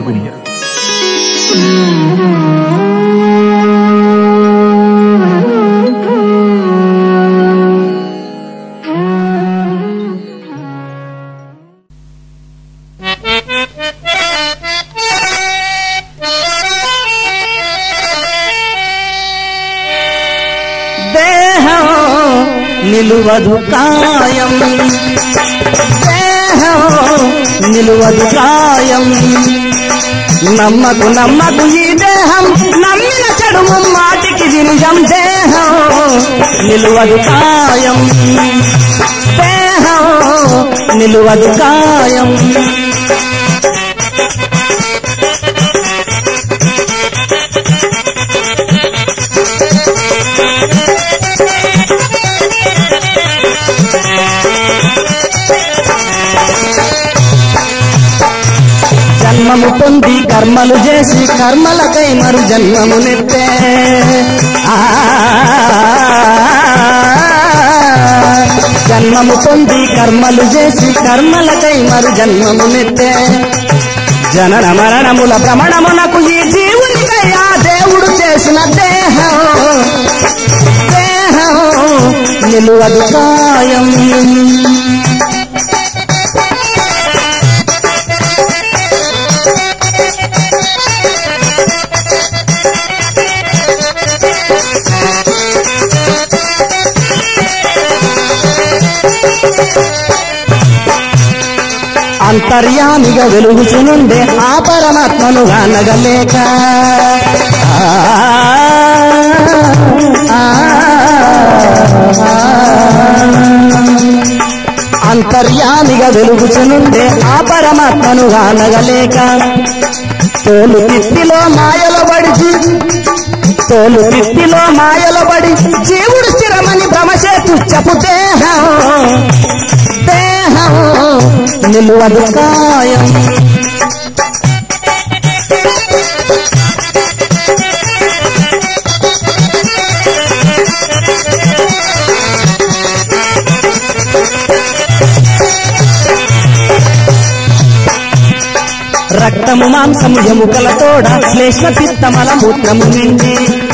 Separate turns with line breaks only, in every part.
జరుగును
దేహం నిలువదు కాయం దేహం నిలువదు కాయం నమ్మకు నమ్మకు ఈ దేహం నమ్మిన చెడుము మాటికి నిజం దేహం నిలువదు కాయం దేహం నిలువదు కాయం జన్మము పొంది కర్మలు చేసి కర్మలకై మరు జన్మము నెత్తే ఆ, జన్మము పొంది కర్మలు చేసి కర్మలకై మరు జన్మము నెత్తే జనన మరణముల భ్రమణమునకు ఈ జీవునికై ఆ దేవుడు చేసిన దేహం దేహం నిలువదు కాయం అంతర్యామిగా వెలుగుచునుండే ఆ పరమాత్మను అనగలేక ఆ, ఆ, ఆ. అంతర్యామిగా వెలుగుచునుండే ఆ పరమాత్మను అనగలేక తోలు తిత్తిలో మాయలో పడిచి తోలు తిత్తిలో మాయలో పడి జీవుడు స్థిరమని భ్రమచే తుచ్చపు దేహం దేహం నిలువదు కాయం రక్తము మాంసము ఎముకల తోడ శ్లేష్మ పిత్తమల మూత్రము నిండి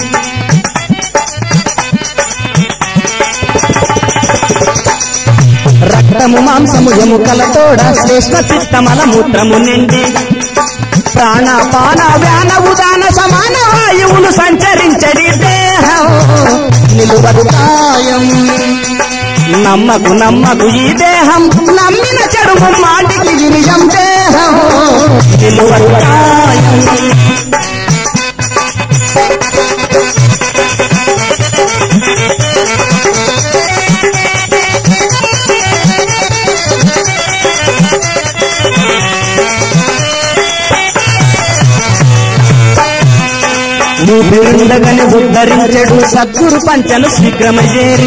రక్తము మాంసము ఎముకల తోడ శ్లేష్మ పిత్తమల మూత్రము నిండి ప్రాణపాన వ్యాన ఉదాన సమాన వాయువులు సంచరించడి దేహం నిలువదు కాయం నమ్మకు నమ్మకు ఈ దేహం నమ్మిన చెడుము మాటికి నిజం దేహం నిలువదు కాయం ఊపిరుండగని ఉద్ధరించడు సద్గురు పంచను శీఘ్రమజేరి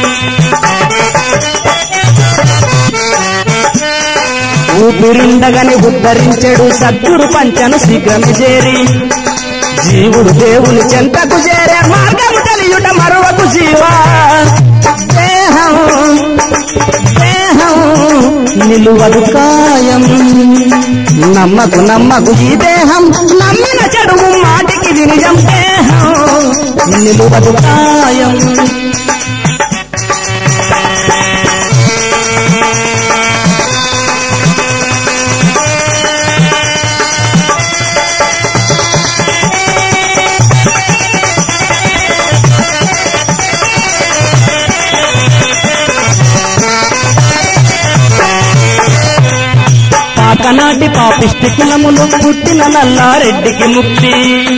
ఊపిరుండగని ఉద్ధరించడు సద్గురు పంచను శీఘ్రమజేరి జీవుడు దేవుని చెంతకు చేరే మార్గము తెలియుట మరొకకు జీవా దేహం దేహం నిలువదు కాయం నమ్మకు నమ్మకు ఈ దేహం నమ్మిన చెడుము మాటికి ఇది నిజం దేహం నిలువదు కాయం పాకనాటి పాపిష్టి కులములు పుట్టిన నల్లారెడ్డికి ముక్తి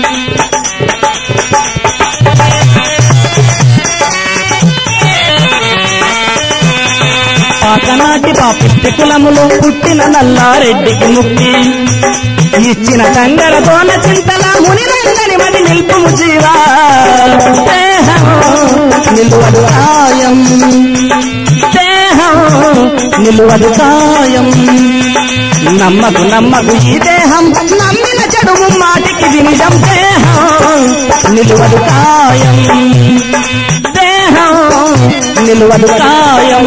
పాకనాటి పాపిష్టి కులములు పుట్టిన నల్లారెడ్డికి ముక్తి ఇచ్చిన కంగరతోన చింతల మునిరంగని మది నిల్పుము జీవా దేహం నిలువదు కాయం దేహం నిలువదు కాయం నమ్మకు నమ్మకు ఈ దేహం నమ్మిన చెడుము మాటికి ఇది నిజం దేహం నిలువదు కాయం దేహం నిలువదు కాయం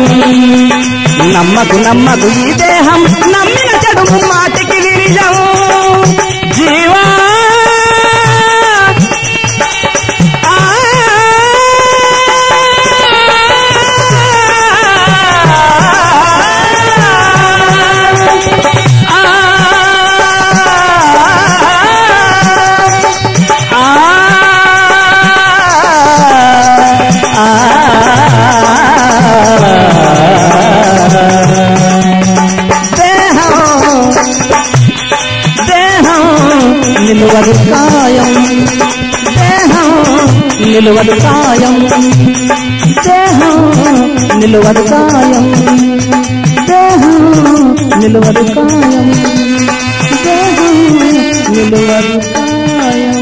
నమ్మకు నమ్మకు ఈ దేహం నమ్మిన చెడుము మాటికి ఇది నిజం నిలువదు కాయం దేహం నిలువదు కాయం దేహం నిలువదు కాయం దేహం నిలువదు కాయం దేహం నిలువదు కాయం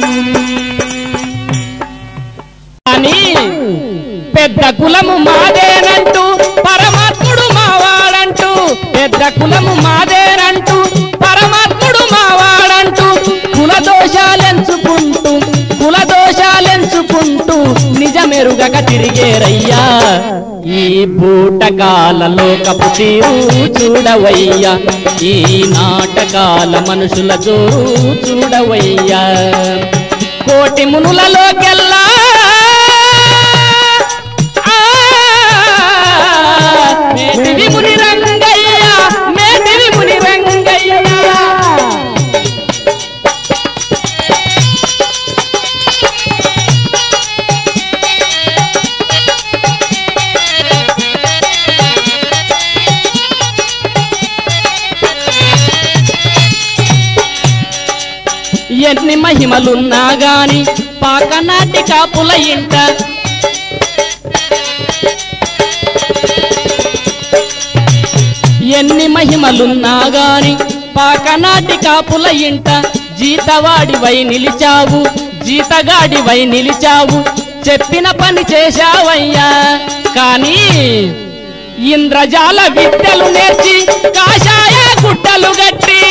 అని పెద్ద కులము మాదేనంటూ పరమాత్ముడు మావాడంటూ పెద్ద కులము మాదేనంటూ పరమాత్ముడు మావాడంటూ కుల దోషాలెంచుకుంటూ కుల దోషాలెంచుకుంటూ నిజమెరుగక తిరిగేరయ్యా ఈ బూటకాల లోకపు తీరు చూడవయ్యా ఈ నాటకాల మనుషుల జోరు చూడవయ్యా కోటి మునులలోకెల్లా ఆ, మేటివి ముని రంగయ్య మేటివి ముని రంగయ్య ఎన్ని మహిమలున్నా గాని పాకనాటి కాపుల ఇంట ఎన్ని మహిమలున్నా గాని పాకనాటి కాపుల ఇంట జీతవాడివై నిలిచావు జీతగాడివై నిలిచావు చెప్పిన పని చేశావయ్యా కానీ ఇంద్రజాల విద్యలు నేర్చి కాషాయ గుట్టలు గట్టి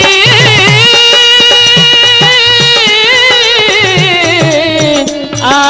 ఆ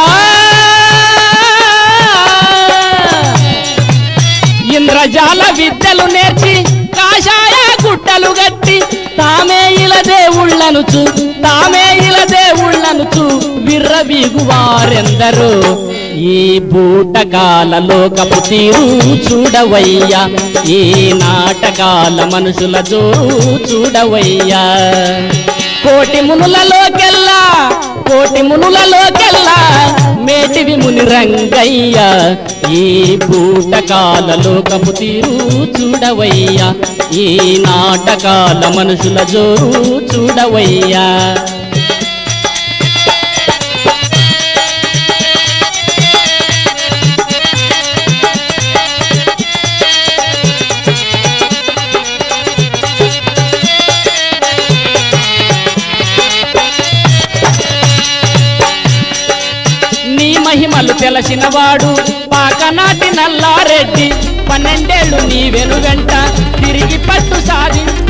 ఇంద్రజాల విద్యలు నేర్చి కాషాయ గుట్టలు గట్టి తామే ఇల దేవుళ్ళనుచు తామే ఇల దేవుళ్ళనుచు విర్రవీగు వారెందరూ ఈ బూటకాల లోకపు తీరు చూడవయ్యా ఈ నాటకాల మనుషుల జోరు చూడవయ్యా కోటి మునులలోకెల్లా కోటి మునులలోకెల్లా మేటివి ముని రంగయ్య ఈ బూటకాల లోకపు తీరు చూడవయ్యా ఈ నాటకాల మనుషుల జోరు చూడవయ్యా నీ మహిమలు తెలిసినవాడు పాకనాటి నల్లారెడ్డి పన్నెండేళ్ళు నీ వెనుగంట తిరిగి పట్టు సాధించ